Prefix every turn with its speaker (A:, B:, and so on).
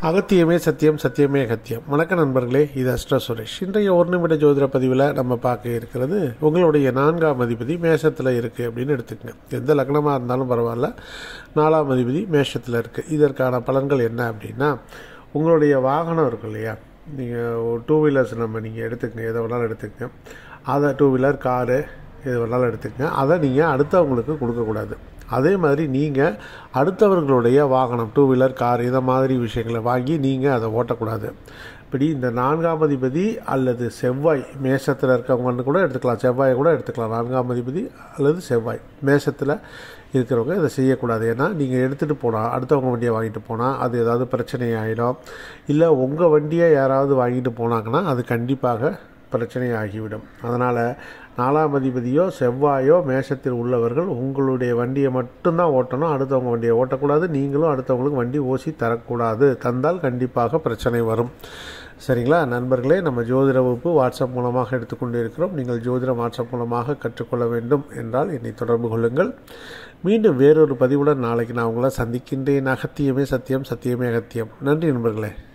A: அகத்தியமே சத்தியம் சத்தியமே அகத்தியம் வணக்க நண்பர்களே இது அஸ்ட்ரா சுரேஷ் இன்றைய ஒரு நிமிட ஜோதிட பதிவில் நம்ம பார்க்க இருக்கிறது உங்களுடைய நான்காம் அதிபதி மேஷத்தில் இருக்குது அப்படின்னு எடுத்துக்கங்க எந்த லக்னமாக இருந்தாலும் பரவாயில்ல நாலாம் அதிபதி மேஷத்தில் இருக்குது இதற்கான பலன்கள் என்ன அப்படின்னா உங்களுடைய வாகனம் இருக்கு இல்லையா நீங்கள் டூ வீலர்ஸ் நம்ம நீங்கள் எடுத்துக்கங்க எதை வேணாலும் எடுத்துக்கங்க அதை டூ வீலர் காரு எது வேணாலும் எடுத்துக்கங்க அதை நீங்கள் அடுத்தவங்களுக்கு கொடுக்கக்கூடாது அதே மாதிரி நீங்கள் அடுத்தவர்களுடைய வாகனம் டூ வீலர் கார் இதை மாதிரி விஷயங்களை வாங்கி நீங்கள் அதை ஓட்டக்கூடாது இப்படி இந்த நான்காம் அதிபதி அல்லது செவ்வாய் மேஷத்தில் இருக்கவங்கன்னு கூட எடுத்துக்கலாம் செவ்வாயை கூட எடுத்துக்கலாம் நான்காம் அதிபதி அல்லது செவ்வாய் மேஷத்தில் இருக்கிறவங்க இதை செய்யக்கூடாது ஏன்னா நீங்கள் எடுத்துகிட்டு போனால் அடுத்தவங்க வண்டியை வாங்கிட்டு போனால் அது ஏதாவது பிரச்சனை ஆகிடும் இல்லை உங்கள் வண்டியை யாராவது வாங்கிட்டு போனாங்கன்னா அது கண்டிப்பாக பிரச்சனை ஆகிவிடும் அதனால் நாலாம் அதிபதியோ செவ்வாயோ மேஷத்தில் உள்ளவர்கள் உங்களுடைய வண்டியை மட்டும்தான் ஓட்டணும் அடுத்தவங்க வண்டியை ஓட்டக்கூடாது நீங்களும் அடுத்தவங்களுக்கு வண்டி ஓசி தரக்கூடாது தந்தால் கண்டிப்பாக பிரச்சனை வரும் சரிங்களா நண்பர்களே நம்ம ஜோதிட வகுப்பு வாட்ஸ்அப் மூலமாக எடுத்துக்கொண்டு இருக்கிறோம் நீங்கள் ஜோதிடம் வாட்ஸ்அப் மூலமாக கற்றுக்கொள்ள வேண்டும் என்றால் என்னை தொடர்பு கொள்ளுங்கள் மீண்டும் வேறொரு பதிவுடன் நாளைக்கு நான் உங்களை சந்திக்கின்றேன் அகத்தியமே சத்தியம் சத்தியமே அகத்தியம் நன்றி நண்பர்களே